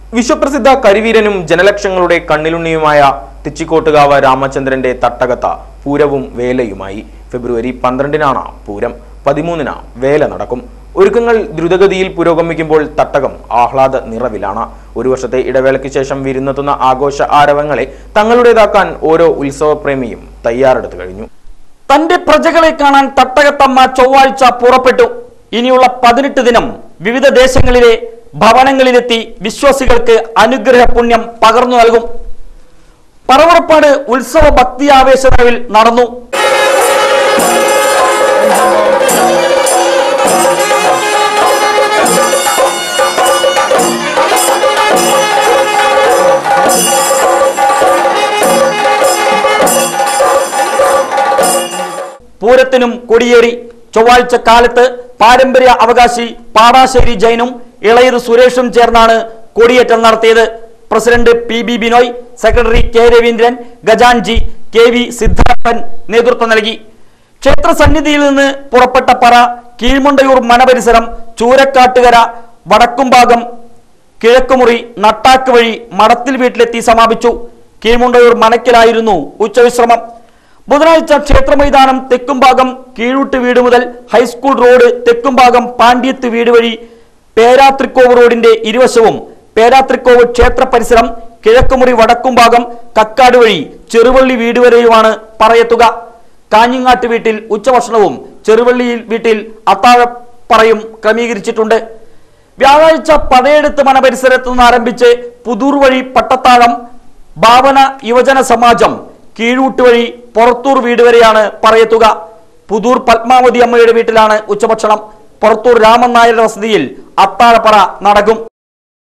വിശ്വപ്രസിദ്ധ കരിവീരനും ജനലക്ഷങ്ങളുടെ കണ്ണിലുണ്ണിയുമായ തെച്ചിക്കോട്ടുകാവ് രാമചന്ദ്രന്റെ തട്ടകത്ത പൂരവും വേലയുമായി ഫെബ്രുവരി പന്ത്രണ്ടിനാണ് പൂരം പതിമൂന്നിന് വേല നടക്കും ഒരുക്കങ്ങൾ ദ്രുതഗതിയിൽ പുരോഗമിക്കുമ്പോൾ തട്ടകം ആഹ്ലാദ നിറവിലാണ് ഒരു വർഷത്തെ ഇടവേളയ്ക്ക് ശേഷം വിരുന്നെത്തുന്ന ആഘോഷ ആരവങ്ങളെ തങ്ങളുടേതാക്കാൻ ഓരോ ഉത്സവപ്രേമിയും തയ്യാറെടുത്തു കഴിഞ്ഞു തന്റെ പ്രജകളെ കാണാൻ തട്ടകത്തമ്മ ചൊവ്വാഴ്ച പുറപ്പെട്ടു ഇനിയുള്ള പതിനെട്ട് ദിനം വിവിധ ദേശങ്ങളിലെ ഭവനങ്ങളിലെത്തി വിശ്വാസികൾക്ക് അനുഗ്രഹ പുണ്യം പകർന്നു നൽകും പറവറപ്പാട് ഉത്സവ ഭക്തി ആവേശനിറവിൽ നടന്നു പൂരത്തിനും കൊടിയേറി ചൊവ്വാഴ്ച കാലത്ത് പാരമ്പര്യ അവകാശി പാടാശ്ശേരി ജൈനും ഇളയത് സുരേഷും ചേർന്നാണ് കൊടിയേറ്റം നടത്തിയത് president P B Binoy secretary K Raveendran ഗജാൻജി കെ വി സിദ്ധാർത്ഥൻ നേതൃത്വം നൽകി ക്ഷേത്ര സന്നിധിയിൽ നിന്ന് പുറപ്പെട്ട പറ കീഴ്മുണ്ടയൂർ മനപരിസരം ചൂരക്കാട്ടുകര വടക്കുംഭാഗം കിഴക്കുമുറി നട്ടാക്ക് വഴി മടത്തിൽ വീട്ടിലെത്തി സമാപിച്ചു കീഴ്മുണ്ടയൂർ മനക്കിലായിരുന്നു ഉച്ചവിശ്രമം ബുധനാഴ്ച ക്ഷേത്രമൈതാനം തെക്കുംഭാഗം കീഴൂട്ട് വീട് മുതൽ ഹൈസ്കൂൾ റോഡ് തെക്കുംഭാഗം പാണ്ഡ്യത്ത് വീട് വഴി പേരാത്രിക്കോവ് റോഡിന്റെ ഇരുവശവും പേരാത്രിക്കോവ് ക്ഷേത്ര പരിസരം കിഴക്കുമുറി വടക്കുംഭാഗം കക്കാട് വഴി ചെറുവള്ളി വീട് വരെയുമാണ് പറയെത്തുക കാഞ്ഞങ്ങാട്ട് വീട്ടിൽ ഉച്ചഭക്ഷണവും ചെറുവള്ളിയിൽ വീട്ടിൽ അത്താഴപ്പറയും ക്രമീകരിച്ചിട്ടുണ്ട് വ്യാഴാഴ്ച പതയെടുത്ത് മന പരിസരത്തു നിന്ന് ആരംഭിച്ച് പുതൂർ വഴി പട്ടത്താഴം ഭാവന യുവജന സമാജം കീഴൂട്ട് വഴി പുറത്തൂർ വീട് വരെയാണ് പറയെത്തുക പുതൂർ പത്മാവതി അമ്മയുടെ വീട്ടിലാണ് ഉച്ചഭക്ഷണം പുറത്തൂർ രാമൻ നായരുടെ വസതിയിൽ അത്താഴപ്പറ നടക്കും